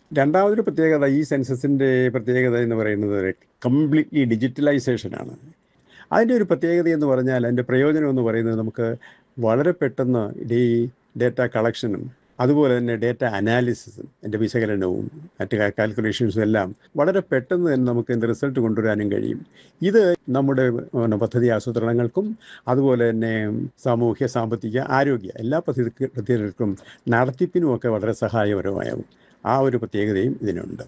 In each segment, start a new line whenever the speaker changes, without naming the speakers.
രണ്ടാമതൊരു പ്രത്യേകത ഈ സെൻസസിൻ്റെ പ്രത്യേകത എന്ന് പറയുന്നത് കംപ്ലീറ്റ്ലി ഡിജിറ്റലൈസേഷനാണ് അതിൻ്റെ ഒരു പ്രത്യേകത എന്ന് പറഞ്ഞാൽ അതിൻ്റെ പ്രയോജനം എന്ന് പറയുന്നത് നമുക്ക് വളരെ പെട്ടെന്ന് ഈ ഡേറ്റ കളക്ഷനും അതുപോലെ തന്നെ ഡേറ്റ അനാലിസിസും എൻ്റെ വിശകലനവും മറ്റ് കാൽക്കുലേഷൻസും എല്ലാം വളരെ പെട്ടെന്ന് തന്നെ നമുക്ക് ഇതിൻ്റെ റിസൾട്ട് കൊണ്ടുവരാനും കഴിയും ഇത് നമ്മുടെ പിന്നെ, പദ്ധതി ആസൂത്രണങ്ങൾക്കും അതുപോലെ തന്നെ സാമൂഹ്യ സാമ്പത്തിക ആരോഗ്യ എല്ലാ പദ്ധതി പദ്ധതികൾക്കും നടത്തിപ്പിനും ഒക്കെ വളരെ സഹായപരമാകും ആ ഒരു പ്രത്യേകതയും ഇതിനുണ്ട്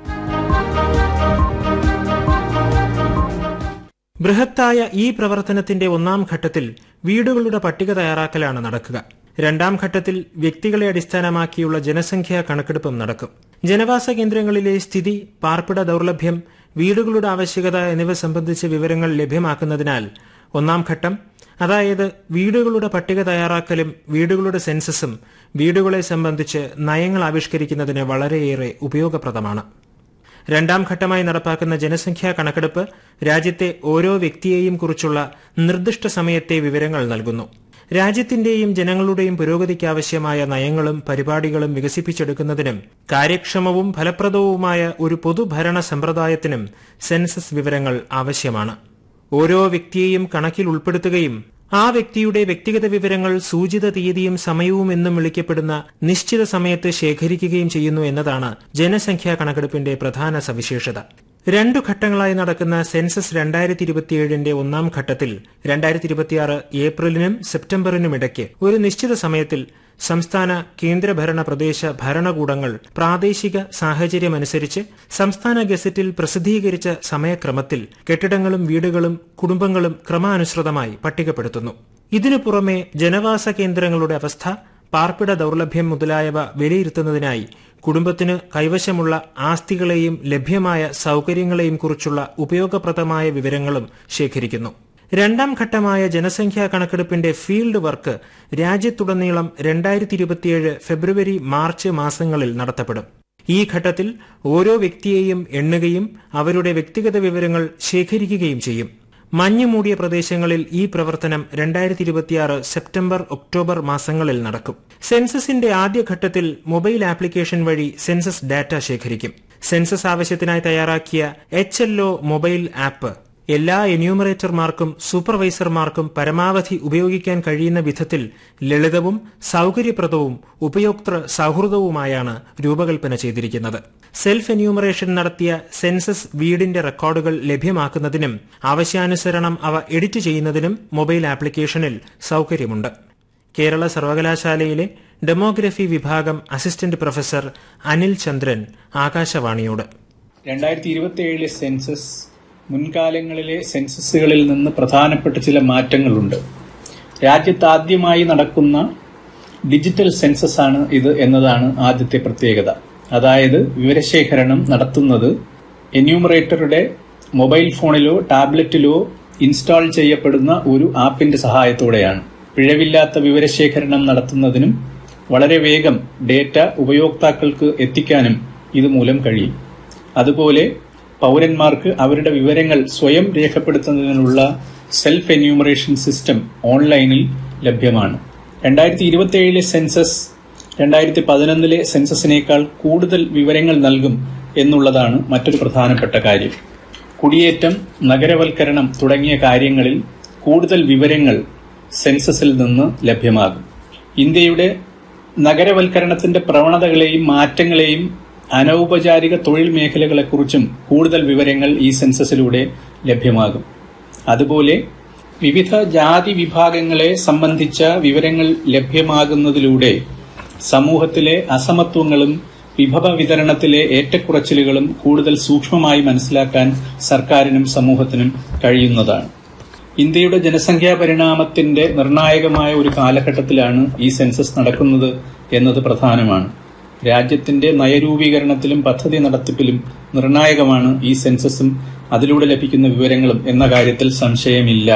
ബൃഹത്തായ ഈ പ്രവർത്തനത്തിന്റെ ഒന്നാം ഘട്ടത്തിൽ വീടുകളുടെ പട്ടിക തയ്യാറാക്കലാണ് നടക്കുക രണ്ടാം ഘട്ടത്തിൽ വ്യക്തികളെ അടിസ്ഥാനമാക്കിയുള്ള ജനസംഖ്യാ കണക്കെടുപ്പും നടക്കും ജനവാസ കേന്ദ്രങ്ങളിലെ സ്ഥിതി പാർപ്പിട ദൗർലഭ്യം വീടുകളുടെ ആവശ്യകത എന്നിവ സംബന്ധിച്ച വിവരങ്ങൾ ലഭ്യമാക്കുന്നതിനാൽ ഒന്നാം ഘട്ടം അതായത് വീടുകളുടെ പട്ടിക തയ്യാറാക്കലും വീടുകളുടെ സെൻസസും വീടുകളെ സംബന്ധിച്ച് നയങ്ങൾ ആവിഷ്കരിക്കുന്നതിന് വളരെയേറെ ഉപയോഗപ്രദമാണ് രണ്ടാം ഘട്ടമായി നടപ്പാക്കുന്ന ജനസംഖ്യാ കണക്കെടുപ്പ് രാജ്യത്തെ ഓരോ വ്യക്തിയെയും കുറിച്ചുള്ള നിർദ്ദിഷ്ട സമയത്തെ വിവരങ്ങൾ നൽകുന്നു രാജ്യത്തിന്റെയും ജനങ്ങളുടെയും പുരോഗതിക്കാവശ്യമായ നയങ്ങളും പരിപാടികളും വികസിപ്പിച്ചെടുക്കുന്നതിനും കാര്യക്ഷമവും ഫലപ്രദവുമായ ഒരു പൊതുഭരണ സമ്പ്രദായത്തിനും സെൻസസ് വിവരങ്ങൾ ആവശ്യമാണ് ഓരോ വ്യക്തിയെയും കണക്കിൽ ഉൾപ്പെടുത്തുകയും ആ വ്യക്തിയുടെ വ്യക്തിഗത വിവരങ്ങൾ സൂചിത തീയതിയും സമയവും എന്നും വിളിക്കപ്പെടുന്ന നിശ്ചിത സമയത്ത് ശേഖരിക്കുകയും ചെയ്യുന്നു എന്നതാണ് ജനസംഖ്യാ കണക്കെടുപ്പിന്റെ പ്രധാന സവിശേഷത രണ്ടു ഘട്ടങ്ങളായി നടക്കുന്ന സെൻസസ് രണ്ടായിരത്തി ഇരുപത്തിയേഴിന്റെ ഒന്നാം ഘട്ടത്തിൽ രണ്ടായിരത്തി ഇരുപത്തിയാറ് ഏപ്രിലിനും സെപ്റ്റംബറിനും ഇടയ്ക്ക് ഒരു നിശ്ചിത സമയത്തിൽ സംസ്ഥാന കേന്ദ്രഭരണ പ്രദേശ ഭരണകൂടങ്ങൾ പ്രാദേശിക സാഹചര്യമനുസരിച്ച് സംസ്ഥാന ഗസറ്റിൽ പ്രസിദ്ധീകരിച്ച സമയക്രമത്തിൽ കെട്ടിടങ്ങളും വീടുകളും കുടുംബങ്ങളും ക്രമാനുസൃതമായി പട്ടികപ്പെടുത്തുന്നു ഇതിനു പുറമെ ജനവാസ കേന്ദ്രങ്ങളുടെ അവസ്ഥ പാർപ്പിട ദൗർലഭ്യം മുതലായവ വിലയിരുത്തുന്നതിനായി കുടുംബത്തിന് കൈവശമുള്ള ആസ്തികളെയും ലഭ്യമായ സൌകര്യങ്ങളെയും കുറിച്ചുള്ള ഉപയോഗപ്രദമായ വിവരങ്ങളും ശേഖരിക്കുന്നു രണ്ടാം ഘട്ടമായ ജനസംഖ്യാ കണക്കെടുപ്പിന്റെ ഫീൽഡ് വർക്ക് രാജ്യത്തുടനീളം രണ്ടായിരത്തി ഇരുപത്തിയേഴ് ഫെബ്രുവരി മാർച്ച് മാസങ്ങളിൽ നടത്തപ്പെടും ഈ ഘട്ടത്തിൽ ഓരോ വ്യക്തിയെയും എണ്ണുകയും അവരുടെ വ്യക്തിഗത വിവരങ്ങൾ ശേഖരിക്കുകയും ചെയ്യും മഞ്ഞു മൂടിയ പ്രദേശങ്ങളിൽ ഈ പ്രവർത്തനം രണ്ടായിരത്തി ഇരുപത്തിയാറ് സെപ്റ്റംബർ ഒക്ടോബർ മാസങ്ങളിൽ നടക്കും സെൻസസിന്റെ ആദ്യഘട്ടത്തിൽ മൊബൈൽ ആപ്ലിക്കേഷൻ വഴി സെൻസസ് ഡാറ്റ ശേഖരിക്കും സെൻസസ് ആവശ്യത്തിനായി തയ്യാറാക്കിയ എച്ച് മൊബൈൽ ആപ്പ് എല്ലാ എന്യൂമറേറ്റർമാർക്കും സൂപ്പർവൈസർമാർക്കും പരമാവധി ഉപയോഗിക്കാൻ കഴിയുന്ന വിധത്തിൽ ലളിതവും സൌകര്യപ്രദവും ഉപയോക്തൃ സൌഹൃദവുമായാണ് രൂപകൽപ്പന ചെയ്തിരിക്കുന്നത് സെൽഫ് എന്യൂമറേഷൻ നടത്തിയ സെൻസസ് വീടിന്റെ റെക്കോർഡുകൾ ലഭ്യമാക്കുന്നതിനും ആവശ്യാനുസരണം അവ എഡിറ്റ് ചെയ്യുന്നതിനും മൊബൈൽ ആപ്ലിക്കേഷനിൽ സൌകര്യമുണ്ട് കേരള സർവകലാശാലയിലെ ഡെമോഗ്രഫി വിഭാഗം അസിസ്റ്റന്റ് പ്രൊഫസർ അനിൽ ചന്ദ്രൻ ആകാശവാണിയോട്
രണ്ടായിരത്തി ഇരുപത്തി ഏഴിലെ സെൻസസ് മുൻകാലങ്ങളിലെ സെൻസസുകളിൽ നിന്ന് പ്രധാനപ്പെട്ട ചില മാറ്റങ്ങളുണ്ട് രാജ്യത്ത് ആദ്യമായി നടക്കുന്ന ഡിജിറ്റൽ സെൻസസ് ആണ് ഇത് എന്നതാണ് ആദ്യത്തെ പ്രത്യേകത അതായത് വിവരശേഖരണം നടത്തുന്നത് എന്യൂമറേറ്ററുടെ മൊബൈൽ ഫോണിലോ ടാബ്ലറ്റിലോ ഇൻസ്റ്റാൾ ചെയ്യപ്പെടുന്ന ഒരു ആപ്പിന്റെ സഹായത്തോടെയാണ് പിഴവില്ലാത്ത വിവരശേഖരണം നടത്തുന്നതിനും വളരെ വേഗം ഡേറ്റ ഉപയോക്താക്കൾക്ക് എത്തിക്കാനും ഇതുമൂലം കഴിയും അതുപോലെ പൗരന്മാർക്ക് അവരുടെ വിവരങ്ങൾ സ്വയം രേഖപ്പെടുത്തുന്നതിനുള്ള സെൽഫ് എന്യൂമറേഷൻ സിസ്റ്റം ഓൺലൈനിൽ ലഭ്യമാണ് രണ്ടായിരത്തി ഇരുപത്തിയേഴിലെ സെൻസസ് രണ്ടായിരത്തി പതിനൊന്നിലെ സെൻസസിനേക്കാൾ കൂടുതൽ വിവരങ്ങൾ നൽകും എന്നുള്ളതാണ് മറ്റൊരു പ്രധാനപ്പെട്ട കാര്യം കുടിയേറ്റം നഗരവൽക്കരണം തുടങ്ങിയ കാര്യങ്ങളിൽ കൂടുതൽ വിവരങ്ങൾ സെൻസസിൽ നിന്ന് ലഭ്യമാകും ഇന്ത്യയുടെ നഗരവൽക്കരണത്തിന്റെ പ്രവണതകളെയും മാറ്റങ്ങളെയും അനൌപചാരിക തൊഴിൽ മേഖലകളെക്കുറിച്ചും കൂടുതൽ വിവരങ്ങൾ ഈ സെൻസസിലൂടെ ലഭ്യമാകും അതുപോലെ വിവിധ ജാതി വിഭാഗങ്ങളെ സംബന്ധിച്ച വിവരങ്ങൾ ലഭ്യമാകുന്നതിലൂടെ സമൂഹത്തിലെ അസമത്വങ്ങളും വിഭവ വിതരണത്തിലെ ഏറ്റക്കുറച്ചിലുകളും കൂടുതൽ സൂക്ഷ്മമായി മനസ്സിലാക്കാൻ സർക്കാരിനും സമൂഹത്തിനും കഴിയുന്നതാണ് ഇന്ത്യയുടെ ജനസംഖ്യാ പരിണാമത്തിന്റെ നിർണായകമായ ഒരു കാലഘട്ടത്തിലാണ് ഈ സെൻസസ് നടക്കുന്നത് എന്നത് പ്രധാനമാണ് രാജ്യത്തിന്റെ നയരൂപീകരണത്തിലും പദ്ധതി നടത്തിപ്പിലും നിർണായകമാണ് ഈ സെൻസസും അതിലൂടെ ലഭിക്കുന്ന വിവരങ്ങളും എന്ന കാര്യത്തിൽ സംശയമില്ല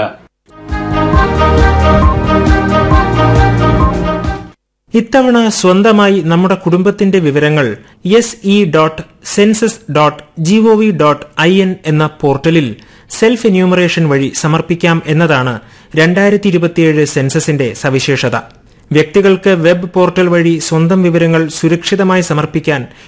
ഇത്തവണ സ്വന്തമായി നമ്മുടെ കുടുംബത്തിന്റെ വിവരങ്ങൾ S E dot census dot gov dot I N എന്ന പോർട്ടലിൽ സെൽഫ് എന്യൂമറേഷൻ വഴി സമർപ്പിക്കാം എന്നതാണ് രണ്ടായിരത്തി ഇരുപത്തിയേഴ് സെൻസസിന്റെ സവിശേഷത വ്യക്തികൾക്ക് വെബ് പോർട്ടൽ വഴി സ്വന്തം വിവരങ്ങൾ സുരക്ഷിതമായി സമർപ്പിക്കാൻ